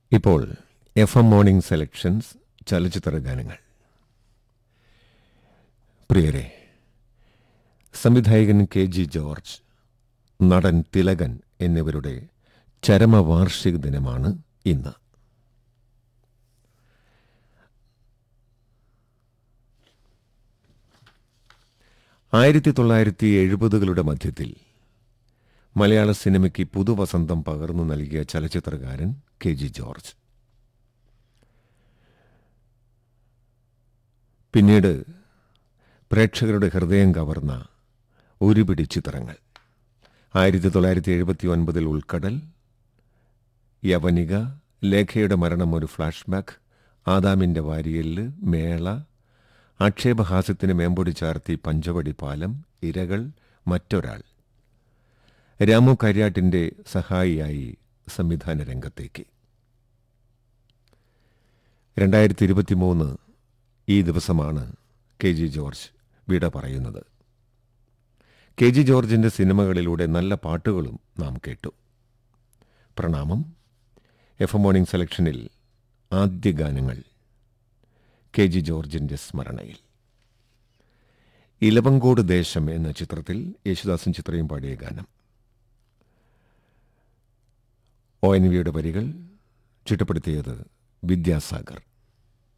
ഇപ്പോൾ F M morning selections ചലച്ചിത്ര ഗാനങ്ങൾ പ്രിയരെ സംവിധായകൻ കെ ജി ജോർജ് നടൻ തിലകൻ എന്നിവരുടെ ചരമവാർഷിക ദിനമാണ് ഇന്ന് ആയിരത്തി തൊള്ളായിരത്തി എഴുപതുകളുടെ മധ്യത്തിൽ മലയാള സിനിമയ്ക്ക് പുതുവസന്തം പകർന്നു നൽകിയ ചലച്ചിത്രകാരൻ കെ ജി ജോർജ് പിന്നീട് പ്രേക്ഷകരുടെ ഹൃദയം കവർന്ന ഒരുപിടി ചിത്രങ്ങൾ ആയിരത്തി തൊള്ളായിരത്തി എഴുപത്തി ഒൻപതിൽ ഉൾക്കടൽ യവനിക ലേഖയുടെ മരണം ഒരു ഫ്ലാഷ് ബാക്ക് ആദാമിന്റെ വാരിയല് മേള ആക്ഷേപഹാസ്യത്തിന് മേമ്പൊടി ചാർത്തി പഞ്ചവടി പാലം ഇരകൾ മറ്റൊരാൾ രാമു കാര്യാട്ടിന്റെ സഹായിയായി സംവിധാന രംഗത്തേക്ക് രണ്ടായിരത്തി ഇരുപത്തിമൂന്ന് ഈ ദിവസമാണ് കെ ജി ജോർജ് വിട പറയുന്നത് കെ ജി ജോർജിന്റെ സിനിമകളിലൂടെ നല്ല പാട്ടുകളും നാം കേട്ടു പ്രണാമം എഫ് എം മോർണിംഗ് സെലക്ഷനിൽ ആദ്യ ഗാനങ്ങൾ കെ ജി ജോർജിന്റെ സ്മരണയിൽ ഇലവങ്കോട് ദേശം എന്ന ചിത്രത്തിൽ യേശുദാസും ചിത്രയും പാടിയ ഗാനം ഒ എൻ വിയുടെ വരികൾ ചിട്ടപ്പെടുത്തിയത് വിദ്യാസാഗർ